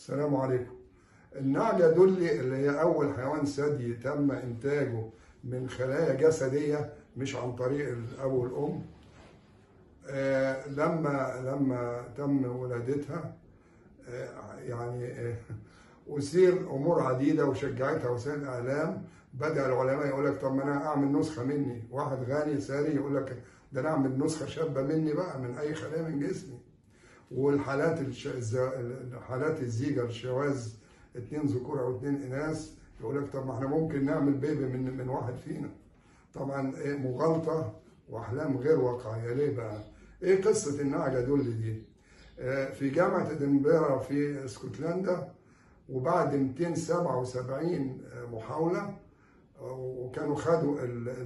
السلام عليكم النعجة دولي اللي هي أول حيوان ثدي تم إنتاجه من خلايا جسدية مش عن طريق الأب والأم آه، لما لما تم ولادتها آه، يعني آه، أثير أمور عديدة وشجعتها وسائل الإعلام بدأ العلماء يقول لك طب ما أنا أعمل نسخة مني واحد غني ثري يقول لك ده أنا أعمل نسخة شابة مني بقى من أي خلايا من جسمي والحالات الش... الز- حالات الزيجة الشواذ اتنين ذكور او اتنين اناث يقول لك طب ما احنا ممكن نعمل بيبي من من واحد فينا طبعا ايه مغالطه واحلام غير واقعيه ليه بقى؟ ايه قصه النعجه دول دي؟ آه، في جامعه ادنبرا في اسكتلندا وبعد 277 محاوله آه، وكانوا خدوا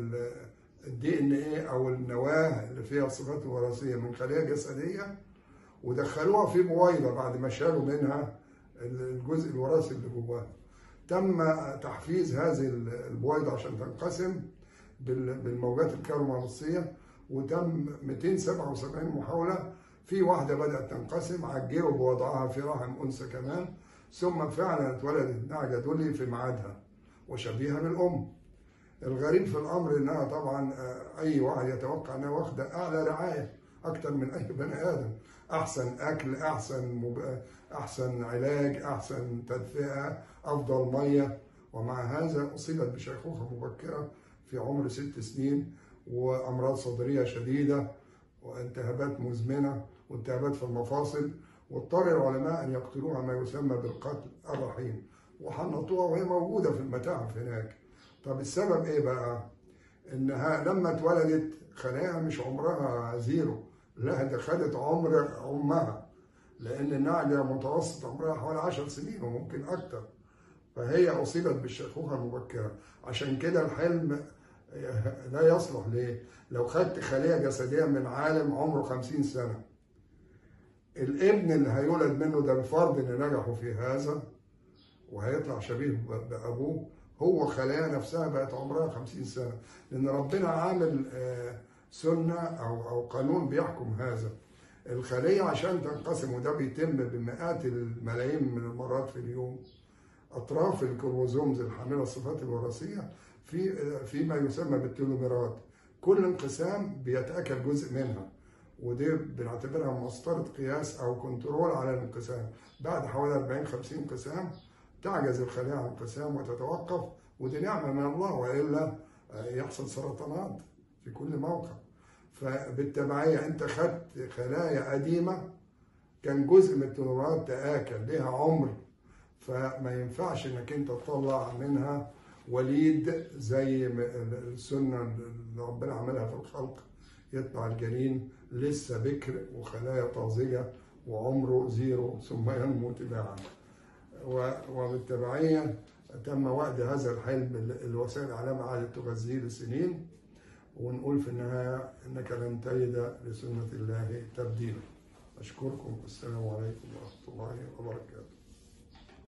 الدي ان ايه او النواه اللي فيها الصفات الوراثيه من خلايا جسديه ودخلوها في بويضه بعد ما شالوا منها الجزء الوراثي اللي جواها تم تحفيز هذه البويضه عشان تنقسم بال- بالموجات الكهرومغناطيسيه وتم 277 محاوله في واحده بدات تنقسم عجلوا بوضعها في رحم انثى كمان ثم فعلا اتولدت نعجه دولي في ميعادها وشبيهه بالام الغريب في الامر انها طبعا آه، اي واحد يتوقع انها واخده اعلى رعايه اكتر من اي بني ادم احسن اكل احسن مب... احسن علاج احسن تدفئه افضل ميه ومع هذا اصيبت بشيخوخه مبكره في عمر ست سنين وامراض صدريه شديده والتهابات مزمنه والتهابات في المفاصل واضطر العلماء ان يقتلوها ما يسمى بالقتل الرحيم وحنطوها وهي موجوده في المتاحف هناك طب السبب ايه بقى؟ انها لما اتولدت خلاياها مش عمرها زيرو لا ده خدت عمر امها لان النعجه متوسط عمرها حوالي 10 سنين وممكن اكتر فهي اصيبت بالشيخوخه المبكره عشان كده الحلم لا يصلح ليه؟ لو خدت خليه جسديه من عالم عمره 50 سنه الابن اللي هيولد منه ده بفرض ان نجحوا في هذا وهيطلع شبيه ب- بابوه هو خلايا نفسها بقت عمرها 50 سنه لان ربنا عامل آه، سنه او او قانون بيحكم هذا الخليه عشان تنقسم وده بيتم بمئات الملايين من المرات في اليوم اطراف الكروموزومز الحامله الصفات الوراثيه في فيما يسمى بالتلوميرات كل انقسام بيتاكل جزء منها ودي بنعتبرها مسطره قياس او كنترول على الانقسام بعد حوالي 40 50 انقسام تعجز الخليه عن الانقسام وتتوقف ودي نعمه من الله والا يحصل سرطانات في كل موقع فبالتبعيه انت خدت خلايا قديمه كان جزء من التلوميرات تآكل ليها عمر فما ينفعش انك انت تطلع منها وليد زي ما السنه اللي ربنا عملها في الخلق يطلع الجنين لسه بكر وخلايا طازجه وعمره زيرو ثم ينمو تباعا و- وبالتبعيه تم وعد هذا الحلم اللي الوسائل الاعلام قعدت تغذيه لسنين ونقول في النهايه انك لن تجد لسنه الله تبديلا اشكركم السلام عليكم ورحمه الله وبركاته